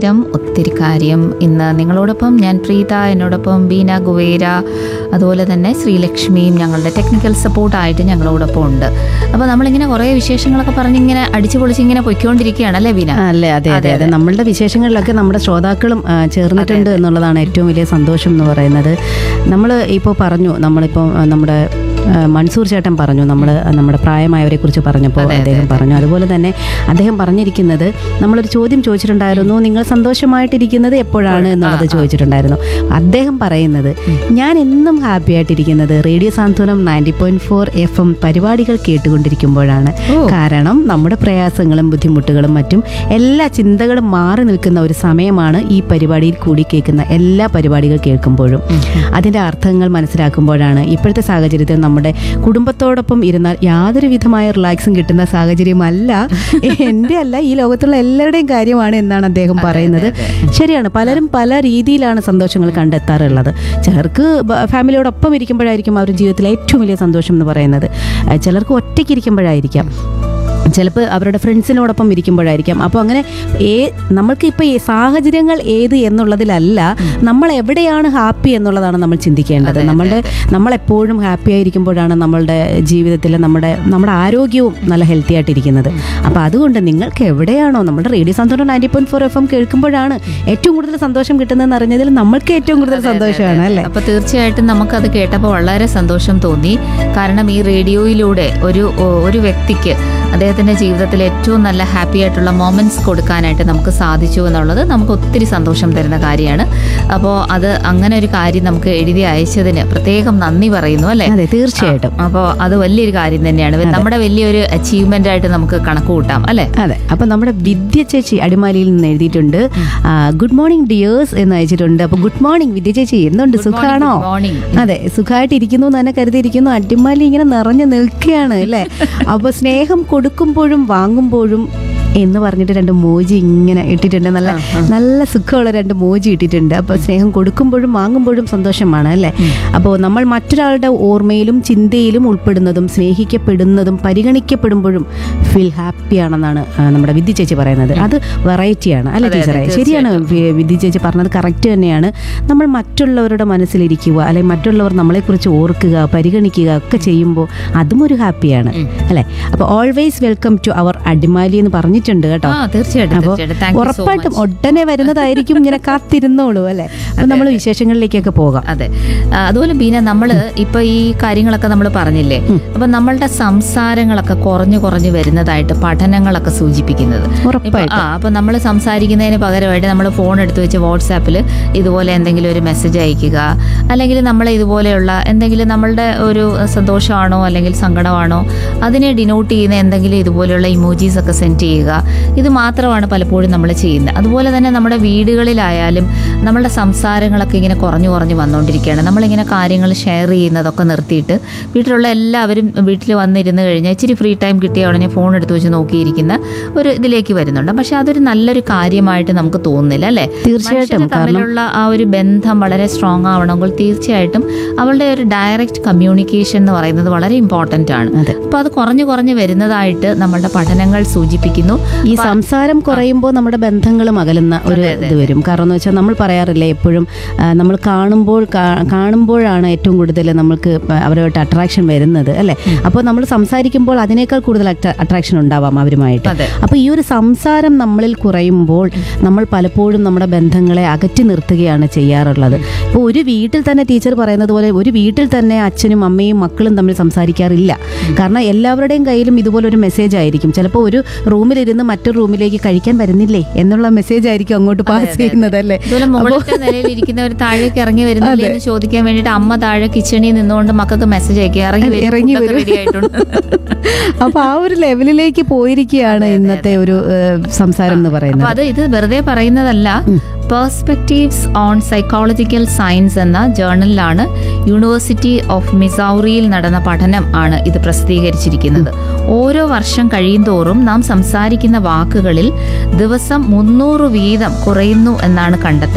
ആയിരം ഒത്തിരി കാര്യം ഇന്ന് നിങ്ങളോടൊപ്പം ഞാൻ പ്രീത എന്നോടൊപ്പം ബീന ഗുവേര അതുപോലെ തന്നെ ശ്രീലക്ഷ്മിയും ഞങ്ങളുടെ ടെക്നിക്കൽ സപ്പോർട്ടായിട്ട് ഞങ്ങളോടൊപ്പം ഉണ്ട് അപ്പോൾ നമ്മളിങ്ങനെ കുറേ വിശേഷങ്ങളൊക്കെ പറഞ്ഞിങ്ങനെ അടിച്ചു പൊളിച്ച് ഇങ്ങനെ പൊയ്ക്കൊണ്ടിരിക്കുകയാണ് അല്ലേ ബീന അല്ലേ അതെ അതെ അതെ നമ്മളുടെ വിശേഷങ്ങളിലൊക്കെ നമ്മുടെ ശ്രോതാക്കളും ആ, ചേർന്നിട്ടുണ്ട് എന്നുള്ളതാണ് ഏറ്റവും വലിയ സന്തോഷം എന്ന് പറയുന്നത് നമ്മൾ ഇപ്പോൾ പറഞ്ഞു നമ്മളിപ്പോൾ ആ, നമ്മുടെ ആ, മൻസൂർ ചേട്ടൻ പറഞ്ഞു നമ്മൾ നമ്മുടെ പ്രായമായവരെ കുറിച്ച് പറഞ്ഞപ്പോൾ അദ്ദേഹം പറഞ്ഞു അതുപോലെ തന്നെ അദ്ദേഹം പറഞ്ഞിരിക്കുന്നത് നമ്മളൊരു ചോദ്യം ചോദിച്ചിട്ടുണ്ടായിരുന്നു നിങ്ങൾ സന്തോഷമായിട്ടിരിക്കുന്നത് എപ്പോഴാണ് എന്നുള്ളത് ചോദിച്ചിട്ടുണ്ടായിരുന്നു അദ്ദേഹം പറയുന്നത് ഞാൻ എന്നും ഹാപ്പി ആയിട്ടിരിക്കുന്നത് radio Santhwanam ninety point four F M പരിപാടികൾ കേട്ടുകൊണ്ടിരിക്കുമ്പോഴാണ് കാരണം നമ്മുടെ പ്രയാസങ്ങളും ബുദ്ധിമുട്ടുകളും മറ്റും എല്ലാ ചിന്തകളും മാറി നിൽക്കുന്ന ഒരു സമയമാണ് ഈ പരിപാടിയിൽ കൂടി കേൾക്കുന്ന എല്ലാ പരിപാടികൾ കേൾക്കുമ്പോഴും അതിൻ്റെ അർത്ഥങ്ങൾ മനസ്സിലാക്കുമ്പോഴാണ് ഇപ്പോഴത്തെ സാഹചര്യത്തിൽ നമ്മുടെ കുടുംബത്തോടൊപ്പം ഇരുന്നാൽ യാതൊരു വിധമായ റിലാക്സും കിട്ടുന്ന സാഹചര്യമല്ല എൻ്റെ അല്ല ഈ ലോകത്തുള്ള എല്ലാവരുടെയും കാര്യമാണ് എന്നാണ് അദ്ദേഹം പറയുന്നത് ശരിയാണ് പലരും പല രീതിയിലാണ് സന്തോഷങ്ങൾ കണ്ടെത്താറുള്ളത് ചിലർക്ക് ബ- ഫാമിലിയോടൊപ്പം ഇരിക്കുമ്പോഴായിരിക്കും അവർ ജീവിതത്തിലെ ഏറ്റവും വലിയ സന്തോഷം എന്ന് പറയുന്നത് അഹ് ചിലർക്ക് ഒറ്റയ്ക്ക് ഇരിക്കുമ്പോഴായിരിക്കാം ചിലപ്പോൾ അവരുടെ ഫ്രണ്ട്സിനോടൊപ്പം ഇരിക്കുമ്പോഴായിരിക്കാം അപ്പോൾ അങ്ങനെ ഏ നമ്മൾക്ക് ഇപ്പോൾ ഈ സാഹചര്യങ്ങൾ ഏത് എന്നുള്ളതിലല്ല നമ്മൾ എവിടെയാണ് ഹാപ്പി എന്നുള്ളതാണ് നമ്മൾ ചിന്തിക്കേണ്ടത് നമ്മളുടെ നമ്മളെപ്പോഴും ഹാപ്പി ആയിരിക്കുമ്പോഴാണ് നമ്മളുടെ ജീവിതത്തിൽ നമ്മുടെ നമ്മുടെ ആരോഗ്യവും നല്ല ഹെൽത്തി ആയിട്ടിരിക്കുന്നത് അപ്പോൾ അതുകൊണ്ട് നിങ്ങൾക്ക് എവിടെയാണോ നമ്മുടെ റേഡിയോ സന്തോഷം ninety point four F M കേൾക്കുമ്പോഴാണ് ഏറ്റവും കൂടുതൽ സന്തോഷം കിട്ടുന്നതെന്ന് അറിഞ്ഞതിൽ നമ്മൾക്ക് ഏറ്റവും കൂടുതൽ സന്തോഷമാണ് അല്ലേ അപ്പൊ തീർച്ചയായിട്ടും നമുക്കത് കേട്ടപ്പോൾ വളരെ സന്തോഷം തോന്നി കാരണം ഈ റേഡിയോയിലൂടെ ഒരു ഒരു വ്യക്തിക്ക് അദ്ദേഹത്തിന്റെ ജീവിതത്തിൽ ഏറ്റവും നല്ല ഹാപ്പി ആയിട്ടുള്ള മൊമെന്റ്സ് കൊടുക്കാനായിട്ട് നമുക്ക് സാധിച്ചു എന്നുള്ളത് നമുക്ക് ഒത്തിരി സന്തോഷം തരുന്ന കാര്യമാണ് അപ്പോൾ അത് അങ്ങനെ ഒരു കാര്യം നമുക്ക് എഴുതി അയച്ചതിന് പ്രത്യേകം നന്ദി പറയുന്നു അല്ലേ അതെ തീർച്ചയായിട്ടും അപ്പോൾ അത് വലിയൊരു കാര്യം തന്നെയാണ് നമ്മുടെ വലിയൊരു അച്ചീവ്മെന്റ് ആയിട്ട് നമുക്ക് കണക്ക് കൂട്ടാം അല്ലേ അതെ അപ്പൊ നമ്മുടെ വിദ്യ ചേച്ചി അടിമാലിയിൽ നിന്ന് എഴുതിയിട്ടുണ്ട് ഗുഡ് മോർണിംഗ് ഡിയേഴ്സ് എന്ന് അയച്ചിട്ടുണ്ട് അപ്പൊ ഗുഡ് മോർണിംഗ് വിദ്യ ചേച്ചി എന്തുണ്ട് സുഖാണോ മോർണിംഗ് അതെ സുഖമായിട്ട് ഇരിക്കുന്നു എന്ന് തന്നെ കരുതിയിരിക്കുന്നു അടിമാലി ഇങ്ങനെ നിറഞ്ഞു നിൽക്കുകയാണ് അല്ലേ അപ്പൊ സ്നേഹം കൊടുക്കുമ്പോഴും വാങ്ങുമ്പോഴും എന്ന് പറഞ്ഞിട്ട് രണ്ട് മോജി ഇങ്ങനെ ഇട്ടിട്ടുണ്ട് നല്ല നല്ല സുഖമുള്ള രണ്ട് മോജി ഇട്ടിട്ടുണ്ട് അപ്പോൾ സ്നേഹം കൊടുക്കുമ്പോഴും വാങ്ങുമ്പോഴും സന്തോഷമാണ് അല്ലേ അപ്പോൾ നമ്മൾ മറ്റൊരാളുടെ ഓർമ്മയിലും ചിന്തയിലും ഉൾപ്പെടുന്നതും സ്നേഹിക്കപ്പെടുന്നതും പരിഗണിക്കപ്പെടുമ്പോഴും ഫീൽ ഹാപ്പി ആണെന്നാണ് ആ, നമ്മുടെ വിദ്യ ചേച്ചി പറയുന്നത് അത് വെറൈറ്റിയാണ് അല്ലേ ടീച്ചറെ ശരിയാണ് വി- വിദ്യ ചേച്ചി പറഞ്ഞത് കറക്റ്റ് തന്നെയാണ് നമ്മൾ മറ്റുള്ളവരുടെ മനസ്സിലിരിക്കുക അല്ലെങ്കിൽ മറ്റുള്ളവർ നമ്മളെക്കുറിച്ച് ഓർക്കുക പരിഗണിക്കുക ഒക്കെ ചെയ്യുമ്പോൾ അതും ഒരു ഹാപ്പിയാണ് അല്ലേ അപ്പോൾ always welcome to our Adimali എന്ന് പറഞ്ഞിട്ടുണ്ട് കേട്ടോ ആ തീർച്ചയായിട്ടും അപ്പോൾ തീർച്ചയായിട്ടും താങ്ക് യു സോ ഉറപ്പായിട്ടും ഉടനെ വരുന്നതായിരിക്കും ഇങ്ങനെ കാത്തിരുന്നോളൂ അല്ലേ അപ്പോൾ നമ്മൾ വിശേഷങ്ങളിലേക്കൊക്കെ പോകാം അതെ ആ, അതുപോലെ ബീന നമ്മൾ ഇപ്പൊ ഈ കാര്യങ്ങളൊക്കെ നമ്മൾ പറഞ്ഞില്ലേ അപ്പൊ നമ്മളുടെ സംസാരങ്ങളൊക്കെ കുറഞ്ഞു കുറഞ്ഞു വരുന്നതായിട്ട് പഠനങ്ങളൊക്കെ സൂചിപ്പിക്കുന്നത് ഇപ്പൊ, ഉറപ്പായിട്ടും ആ അപ്പൊ നമ്മൾ സംസാരിക്കുന്നതിന് പകരമായിട്ട് നമ്മൾ ഫോൺ എടുത്ത് വെച്ച് വാട്സാപ്പിൽ ഇതുപോലെ എന്തെങ്കിലും ഒരു മെസ്സേജ് അയക്കുക അല്ലെങ്കിൽ നമ്മൾ ഇതുപോലെയുള്ള എന്തെങ്കിലും നമ്മളുടെ ഒരു സന്തോഷമാണോ അല്ലെങ്കിൽ സങ്കടമാണോ അതിനെ ഡിനോട്ട് ചെയ്യുന്ന എന്തെങ്കിലും ഇതുപോലെയുള്ള ഇമോജീസ് ഒക്കെ സെൻഡ് ചെയ്യുക ഇത് മാത്രമാണ് പലപ്പോഴും നമ്മൾ ചെയ്യുന്നത് അതുപോലെ തന്നെ നമ്മുടെ വീടുകളിലായാലും നമ്മളുടെ സംസാരങ്ങളൊക്കെ ഇങ്ങനെ കുറഞ്ഞു കുറഞ്ഞു വന്നുകൊണ്ടിരിക്കുകയാണ് നമ്മളിങ്ങനെ കാര്യങ്ങൾ ഷെയർ ചെയ്യുന്നതൊക്കെ നിർത്തിയിട്ട് വീട്ടിലുള്ള എല്ലാവരും വീട്ടിൽ വന്നിരുന്ന് കഴിഞ്ഞാൽ ഇച്ചിരി ഫ്രീ ടൈം കിട്ടിയ ഉടനെ ഫോൺ എടുത്ത് വെച്ച് നോക്കിയിരിക്കുന്ന ഒരു ഇതിലേക്ക് വരുന്നുണ്ട് പക്ഷെ അതൊരു നല്ലൊരു കാര്യമായിട്ട് നമുക്ക് തോന്നുന്നില്ല അല്ലേ തീർച്ചയായിട്ടും മനുഷ്യര് തമ്മിലുള്ള ആ ഒരു ബന്ധം വളരെ സ്ട്രോങ് ആവണമെങ്കിൽ തീർച്ചയായിട്ടും അവളുടെ ഒരു ഡയറക്റ്റ് കമ്മ്യൂണിക്കേഷൻ എന്ന് പറയുന്നത് വളരെ ഇമ്പോർട്ടൻ്റ് ആണ് അതെ. അപ്പോൾ അത് കുറഞ്ഞു കുറഞ്ഞു വരുന്നതായിട്ട് നമ്മളുടെ പഠനങ്ങൾ സൂചിപ്പിക്കുന്നു ഈ സംസാരം കുറയുമ്പോൾ നമ്മുടെ ബന്ധങ്ങളും അകലുന്ന ഒരു ഇത് വരും കാരണം എന്ന് വെച്ചാൽ നമ്മൾ പറയാറില്ലേ എപ്പോഴും ആ, നമ്മൾ കാണുമ്പോൾ കാ- കാണുമ്പോഴാണ് ഏറ്റവും കൂടുതൽ നമ്മൾക്ക് പ- അവരുമായിട്ട് അട്രാക്ഷൻ വരുന്നത് അല്ലേ അപ്പോൾ നമ്മൾ സംസാരിക്കുമ്പോൾ അതിനേക്കാൾ കൂടുതൽ അട്രാക്ഷൻ ഉണ്ടാവാം അവരുമായിട്ട് അതെ. അപ്പോൾ ഈ ഒരു സംസാരം നമ്മളിൽ കുറയുമ്പോൾ നമ്മൾ പലപ്പോഴും നമ്മുടെ ബന്ധങ്ങളെ അകറ്റി നിർത്തുകയാണ് ചെയ്യാറുള്ളത് ഇപ്പോൾ ഒരു വീട്ടിൽ തന്നെ ടീച്ചർ പറയുന്നത് പോലെ ഒരു വീട്ടിൽ തന്നെ അച്ഛനും അമ്മയും മക്കളും തമ്മിൽ സംസാരിക്കാറില്ല കാരണം എല്ലാവരുടെയും കയ്യിലും ഇതുപോലെ ഒരു മെസ്സേജ് ആയിരിക്കും ചിലപ്പോൾ ഒരു റൂമിലിരുന്ന് മറ്റൊരു റൂമിലേക്ക് കഴിക്കാൻ വരുന്നില്ലേ എന്നുള്ള മെസ്സേജ് ആയിരിക്കും അങ്ങോട്ട് പാസ് ചെയ്യുന്നത് അല്ലേ ഇതുപോലെ മുകളിലത്തെ നിലയിൽ ഇരിക്കുന്നവർ താഴേക്ക് ഇറങ്ങി വരുന്നില്ലേ എന്ന് ചോദിക്കാൻ വേണ്ടിയിട്ട് അമ്മ താഴെ കിച്ചണിൽ നിന്നുകൊണ്ട് മക്കൾക്ക് മെസ്സേജ് അയക്കുക ഇറങ്ങി വരൂ, ഇറങ്ങി ഫുഡൊക്കെ വരൂ. ready ആയിട്ടുണ്ട് അപ്പൊ ആ ഒരു ലെവലിലേക്ക് പോയിരിക്കുകയാണ് ഇന്നത്തെ ഒരു ഏഹ്, സംസാരം എന്ന് അപ്പൊ പറയുന്നത് അത് ഇത് വെറുതെ പറയുന്നതല്ല പെർസ്പെക്റ്റീവ്സ് ഓൺ സൈക്കോളജിക്കൽ സയൻസ് എന്ന ജേർണലിലാണ് യൂണിവേഴ്സിറ്റി ഓഫ് മിസൗറിയിൽ നടന്ന പഠനം ആണ് ഇത് പ്രസിദ്ധീകരിച്ചിരിക്കുന്നത് ഓരോ വർഷം കഴിയുന്തോറും നാം സംസാരിക്കുന്ന വാക്കുകളിൽ ദിവസം മുന്നൂറ് വീതം കുറയുന്നു എന്നാണ് കണ്ടെത്തൽ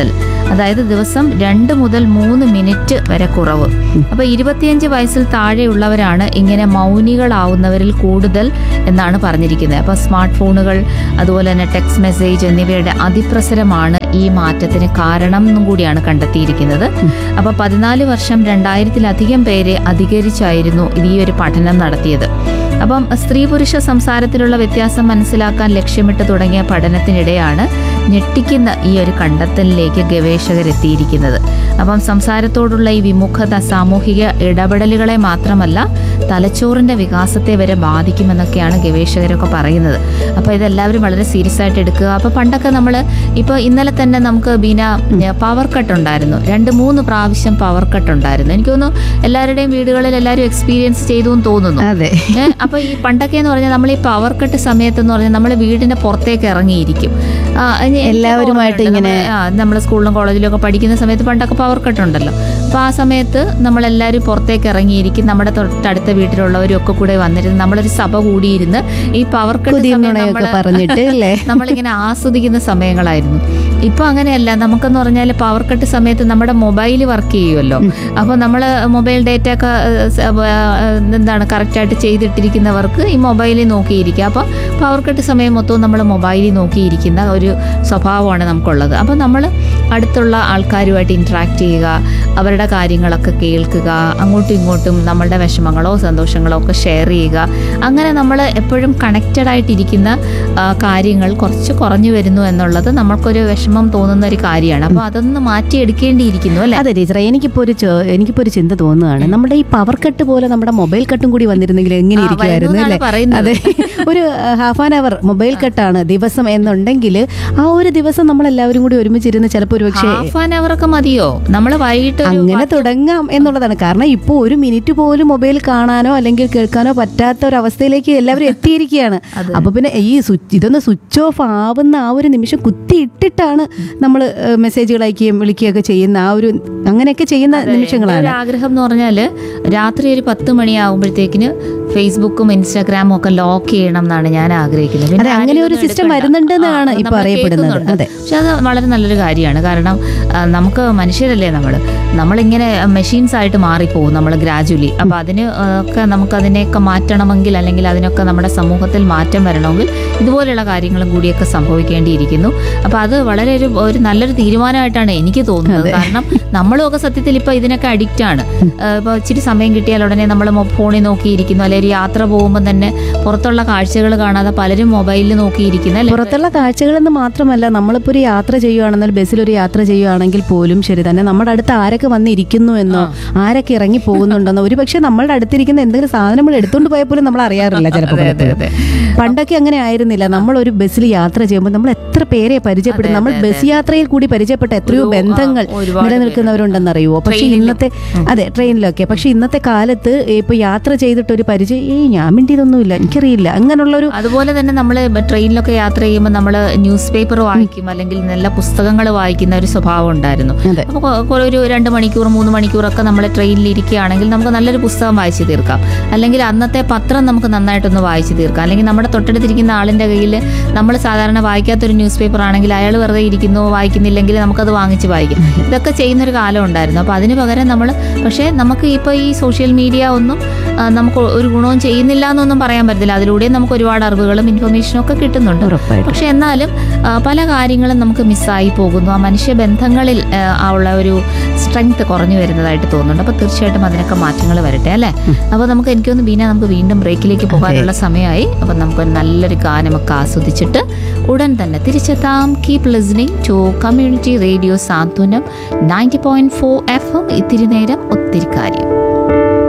അതായത് ദിവസം രണ്ട് മുതൽ മൂന്ന് മിനിറ്റ് വരെ കുറവ് അപ്പോൾ ഇരുപത്തിയഞ്ച് വയസ്സിൽ താഴെയുള്ളവരാണ് ഇങ്ങനെ മൗനികളാവുന്നവരിൽ കൂടുതൽ എന്നാണ് പറഞ്ഞിരിക്കുന്നത് അപ്പോൾ സ്മാർട്ട് ഫോണുകൾ അതുപോലെ തന്നെ ടെക്സ്റ്റ് മെസ്സേജ് എന്നിവയുടെ അതിപ്രസരമാണ് ഈ മാറ്റത്തിന് കാരണം എന്നും കൂടിയാണ് കണ്ടെത്തിയിരിക്കുന്നത് അപ്പോൾ പതിനാല് വർഷം രണ്ടായിരത്തിലധികം പേരെ അധികരിച്ചായിരുന്നു ഈ ഒരു പഠനം നടത്തിയത് അപ്പം സ്ത്രീ പുരുഷ സംസാരത്തിലുള്ള വ്യത്യാസം മനസ്സിലാക്കാൻ ലക്ഷ്യമിട്ട് തുടങ്ങിയ പഠനത്തിനിടെയാണ് ഞെട്ടിക്കുന്ന ഈ ഒരു കണ്ടെത്തലിലേക്ക് ഗവേഷകരെത്തിയിരിക്കുന്നത് അപ്പം സംസാരത്തോടുള്ള ഈ വിമുഖത സാമൂഹിക ഇടപെടലുകളെ മാത്രമല്ല തലച്ചോറിന്റെ വികാസത്തെ വരെ ബാധിക്കുമെന്നൊക്കെയാണ് ഗവേഷകരൊക്കെ പറയുന്നത് അപ്പോൾ ഇതെല്ലാവരും വളരെ സീരിയസ് ആയിട്ട് എടുക്കുക അപ്പോൾ പണ്ടൊക്കെ നമ്മൾ ഇപ്പോൾ ഇന്നലെ തന്നെ നമുക്ക് ബീന പവർ കട്ട് ഉണ്ടായിരുന്നു രണ്ട് മൂന്ന് പ്രാവശ്യം പവർ കട്ട് ഉണ്ടായിരുന്നു എനിക്ക് തോന്നുന്നു എല്ലാവരുടെയും വീടുകളിൽ എല്ലാവരും എക്സ്പീരിയൻസ് ചെയ്തു എന്ന് തോന്നുന്നു അതെ ഏ, അപ്പൊ ഈ പണ്ടൊക്കെ എന്ന് പറഞ്ഞാൽ നമ്മൾ ഈ പവർ കട്ട് സമയത്ത് എന്ന് പറഞ്ഞാൽ നമ്മൾ വീടിന്റെ പുറത്തേക്ക് ഇറങ്ങിയിരിക്കും ആ, ഇനി എനിക്ക് എല്ലാവരുമായിട്ട് ഓർമ്മയുണ്ട്. ഇങ്ങനെ- നമ്മള് ആ നമ്മൾ സ്കൂളിലും കോളേജിലും ഒക്കെ പഠിക്കുന്ന സമയത്ത് പണ്ടൊക്കെ പവർ കട്ട് ഉണ്ടല്ലോ അപ്പൊ ആ സമയത്ത് നമ്മളെല്ലാവരും പുറത്തേക്ക് ഇറങ്ങിയിരിക്കും നമ്മുടെ തൊട്ടടുത്ത വീട്ടിലുള്ളവരും ഒക്കെ കൂടെ വന്നിരുന്ന് നമ്മളൊരു സഭ കൂടിയിരുന്ന് ഈ പവർ കട്ട് പുതിയ സമയം നുണയൊക്കെ നമ്മള് പറഞ്ഞിട്ട് അല്ലേ നമ്മളിങ്ങനെ ആസ്വദിക്കുന്ന സമയങ്ങളായിരുന്നു ഇപ്പൊ അങ്ങനെയല്ല നമുക്കെന്ന് പറഞ്ഞാൽ പവർ കട്ട് സമയത്ത് നമ്മുടെ മൊബൈൽ വർക്ക് ചെയ്യുമല്ലോ അപ്പൊ നമ്മൾ മൊബൈൽ ഡേറ്റ ഒക്കെ ഏഹ്, സ- ഏഹ്, എന്താണ് കറക്റ്റായിട്ട് ചെയ്തിട്ടിരിക്കുന്നവർക്ക് ഈ മൊബൈലിൽ നോക്കിയിരിക്കുക അപ്പൊ പവർ കട്ട് സമയം മൊത്തവും നമ്മൾ മൊബൈലിൽ നോക്കിയിരിക്കുന്ന ഒരു സ്വഭാവമാണ് നമുക്കുള്ളത് അപ്പൊ നമ്മൾ അടുത്തുള്ള ആൾക്കാരുമായിട്ട് ഇന്ററാക്ട് ചെയ്യുക അവരുടെ കാര്യങ്ങളൊക്കെ കേൾക്കുക അങ്ങോട്ടും ഇങ്ങോട്ടും നമ്മളുടെ വിഷമങ്ങളോ സന്തോഷങ്ങളോ ഒക്കെ ഷെയർ ചെയ്യുക അങ്ങനെ നമ്മൾ എപ്പോഴും കണക്റ്റഡ് ആയിട്ടിരിക്കുന്ന ആ, കാര്യങ്ങൾ കുറച്ച് കുറഞ്ഞു വരുന്നു എന്നുള്ളത് നമ്മൾക്കൊരു വിഷമം തോന്നുന്ന ഒരു കാര്യമാണ് അപ്പോൾ അതൊന്ന് മാറ്റിയെടുക്കേണ്ടിയിരിക്കുന്നു അല്ലേ അതെ ടീച്ചറെ എനിക്കിപ്പോ ഒരു ചോ- എനിക്കിപ്പോ ഒരു ചിന്ത തോന്നുകയാണ് നമ്മുടെ ഈ പവർ കട്ട് പോലെ നമ്മുടെ മൊബൈൽ കട്ടും കൂടി വന്നിരുന്നെങ്കിൽ എങ്ങനെ ആ, ഇരിക്കുമായിരുന്നു വരുന്നു അല്ലേ എന്നാണ് പറയുന്നത്. അതെ ഒരു ഹാഫ് ആൻ അവർ മൊബൈൽ കട്ടാണ് ദിവസം എന്നുണ്ടെങ്കിൽ ആ ഒരു ദിവസം നമ്മൾ എല്ലാവരും കൂടി ഒരുമിച്ചിരുന്ന് ചിലപ്പോൾ ഒരു പക്ഷേ ഹാഫ് ആൻ അവർ ഒക്കെ മതിയോ നമ്മൾ വൈകിട്ട് ഒരു അങ്ങനെ തുടങ്ങാം എന്നുള്ളതാണ് കാരണം ഇപ്പോൾ ഒരു മിനിറ്റ് പോലും മൊബൈൽ കാണാനോ അല്ലെങ്കിൽ കേൾക്കാനോ പറ്റാത്ത ഒരു അവസ്ഥയിലേക്ക് എല്ലാവരും എത്തിയിരിക്കുകയാണ് അപ്പൊ പിന്നെ ഈ സ്വിച്ച് ഇതൊന്ന് സ്വിച്ച് ഓഫ് ആവുന്ന ആ ഒരു നിമിഷം കുത്തി ഇട്ടിട്ടാണ് നമ്മൾ മെസ്സേജുകൾ അയക്കുകയും വിളിക്കുകയൊക്കെ ചെയ്യുന്ന ആ ഒരു അങ്ങനെയൊക്കെ ചെയ്യുന്ന നിമിഷങ്ങളാണ് ഒരു ആഗ്രഹം എന്ന് പറഞ്ഞാൽ രാത്രി ഒരു പത്ത് മണിയാകുമ്പോഴത്തേക്കിന് ഫേസ്ബുക്കും ഇൻസ്റ്റാഗ്രാമും ഒക്കെ ലോക്ക് ചെയ്യണം എന്നാണ് ഞാൻ ആഗ്രഹിക്കുന്നത് പിന്നെ അതെ, അങ്ങനെ ഒരു ആരെയും system എടുക്കണ്ട. വരുന്നുണ്ടെന്നാണ് ആ, ഇപ്പൊ നമ്മൾ അറിയപ്പെടുന്നത്. കേൾക്കുന്നുണ്ട്. അതെ. പക്ഷെ അത് വളരെ നല്ലൊരു കാര്യമാണ് കാരണം ആ, നമുക്ക് മനുഷ്യരല്ലേ നമ്മൾ നമ്മളിങ്ങനെ മെഷീൻസ് ആയിട്ട് മാറിപ്പോകും നമ്മൾ ഗ്രാജുവലി അപ്പൊ അതിന് ആ, ഒക്കെ നമുക്ക് അതിനെയൊക്കെ മാറ്റണമെങ്കിൽ അല്ലെങ്കിൽ അതിനൊക്കെ നമ്മുടെ സമൂഹത്തിൽ മാറ്റം വരണമെങ്കിൽ ഇതുപോലെയുള്ള കാര്യങ്ങളും കൂടിയൊക്കെ സംഭവിക്കേണ്ടിയിരിക്കുന്നു അപ്പൊ അത് വളരെ ഒരു ഒരു നല്ലൊരു തീരുമാനമായിട്ടാണ് എനിക്ക് തോന്നുന്നത് കാരണം നമ്മളും ഒക്കെ സത്യത്തിൽ ഇപ്പൊ ഇതിനൊക്കെ അഡിക്റ്റ് ആണ് ഇപ്പൊ ഇച്ചിരി സമയം കിട്ടിയാൽ ഉടനെ നമ്മൾ ഫോണിൽ നോക്കിയിരിക്കുന്നു അല്ലെങ്കിൽ ഒരു യാത്ര പോകുമ്പോൾ തന്നെ പുറത്തുള്ള കാഴ്ചകൾ കാണാതെ പലരും മൊബൈലിൽ നോക്കിയിരിക്കുന്നു അല്ലേ പുറത്തുള്ള കാഴ്ചകളെന്ന് മാത്രമല്ല നമ്മളിപ്പോൾ ഒരു യാത്ര ചെയ്യുകയാണെന്നാൽ ബസ്സിലൊരു യാത്ര ചെയ്യുകയാണെങ്കിൽ പോലും ശരി തന്നെ നമ്മുടെ അടുത്ത് ആരൊക്കെ വന്നിരിക്കുന്നു എന്നോ ആരൊക്കെ ഇറങ്ങി പോകുന്നുണ്ടെന്നോ ഒരു പക്ഷേ നമ്മളുടെ അടുത്തിരിക്കുന്ന എന്തെങ്കിലും സാധനം നമ്മൾ എടുത്തുകൊണ്ട് പോയാൽ പോലും നമ്മൾ അറിയാറില്ല ചിലപ്പോൾ അതെ, അതെ, പലപ്പോഴും. പണ്ടൊക്കെ അങ്ങനെ ആയിരുന്നില്ല നമ്മൾ ഒരു ബസ്സിൽ യാത്ര ചെയ്യുമ്പോൾ നമ്മൾ എത്ര പേരെ പരിചയപ്പെടും നമ്മൾ ബസ് യാത്രയിൽ കൂടി പരിചയപ്പെട്ട എത്രയോ ഒരു- ആ, ബന്ധങ്ങൾ ഒരുപാട് നിലനിൽക്കുന്നവരുണ്ടെന്നറിയുമോ പക്ഷെ ട്രെയിനിലും. ഇന്നത്തെ അതെ ട്രെയിനിലൊക്കെ പക്ഷെ ഇന്നത്തെ കാലത്ത് ഇപ്പൊ യാത്ര ചെയ്തിട്ട് ഒരു പരിചയം ഏയ് ഞാൻ മിണ്ടിയതൊന്നുമില്ല എനിക്കറിയില്ല അങ്ങനെയുള്ളൊരു അതുപോലെ തന്നെ നമ്മൾ ട്രെയിനിലൊക്കെ യാത്ര ചെയ്യുമ്പോൾ നമ്മൾ ന്യൂസ് പേപ്പർ വായിക്കും അല്ലെങ്കിൽ നല്ല പുസ്തകങ്ങൾ വായിക്കുന്ന ഒരു സ്വഭാവം ഉണ്ടായിരുന്നു അതെ. അപ്പോൾ ഒരു രണ്ട് മണിക്കൂർ മൂന്ന് മണിക്കൂറൊക്കെ നമ്മൾ ട്രെയിനിൽ ഇരിക്കുകയാണെങ്കിൽ നമുക്ക് നല്ലൊരു പുസ്തകം വായിച്ചു തീർക്കാം അല്ലെങ്കിൽ അന്നത്തെ പത്രം നമുക്ക് നന്നായിട്ടൊന്ന് വായിച്ചു തീർക്കാം അല്ലെങ്കിൽ നമ്മുടെ തൊട്ടടുത്തിരിക്കുന്ന ആളിൻ്റെ കയ്യിൽ നമ്മൾ സാധാരണ വായിക്കാത്തൊരു ന്യൂസ് പേപ്പർ ആണെങ്കിൽ അയാൾ വെറുതെ ഇരിക്കുന്നു വായിക്കുന്നില്ലെങ്കിൽ നമുക്കത് വാങ്ങിച്ച് വായിക്കും ഇതൊക്കെ ചെയ്യുന്നൊരു കാലം ഉണ്ടായിരുന്നു അപ്പോൾ അതിന് പകരം നമ്മൾ പക്ഷേ നമുക്ക് ഇപ്പോൾ ഈ സോഷ്യൽ മീഡിയ ഒന്നും ആ, നമുക്ക് ഒരു ഗുണവും ചെയ്യുന്നില്ല എന്നൊന്നും പറയാൻ പറ്റത്തില്ല അതിലൂടെ നമുക്ക് ഒരുപാട് അറിവുകളും ഇൻഫർമേഷനും ഒക്കെ കിട്ടുന്നുണ്ട് ഉറപ്പായിട്ടും പക്ഷെ എന്നാലും ആ, പല കാര്യങ്ങളും നമുക്ക് മിസ്സായി പോകുന്നു ആ മനുഷ്യ ബന്ധങ്ങളിൽ ആ, ആ ഉള്ള ഒരു സ്ട്രെങ്ത് കുറഞ്ഞു വരുന്നതായിട്ട് തോന്നുന്നുണ്ട് അപ്പോൾ തീർച്ചയായിട്ടും അതിനൊക്കെ മാറ്റങ്ങൾ വരട്ടെ അല്ലേ അപ്പോൾ നമുക്ക് എനിക്കൊന്ന് ബീന നമുക്ക് വീണ്ടും ബ്രേക്കിലേക്ക് പോകാനുള്ള സമയമായി അപ്പോൾ നമുക്ക് ഒരു നല്ലൊരു ഗാനമൊക്കെ ആസ്വദിച്ചിട്ട് ഉടൻ തന്നെ തിരിച്ചെത്താം keep listening to community radio Santhwanam ninety point four F M ഇത്തിരി നേരം ഒത്തിരി കാര്യം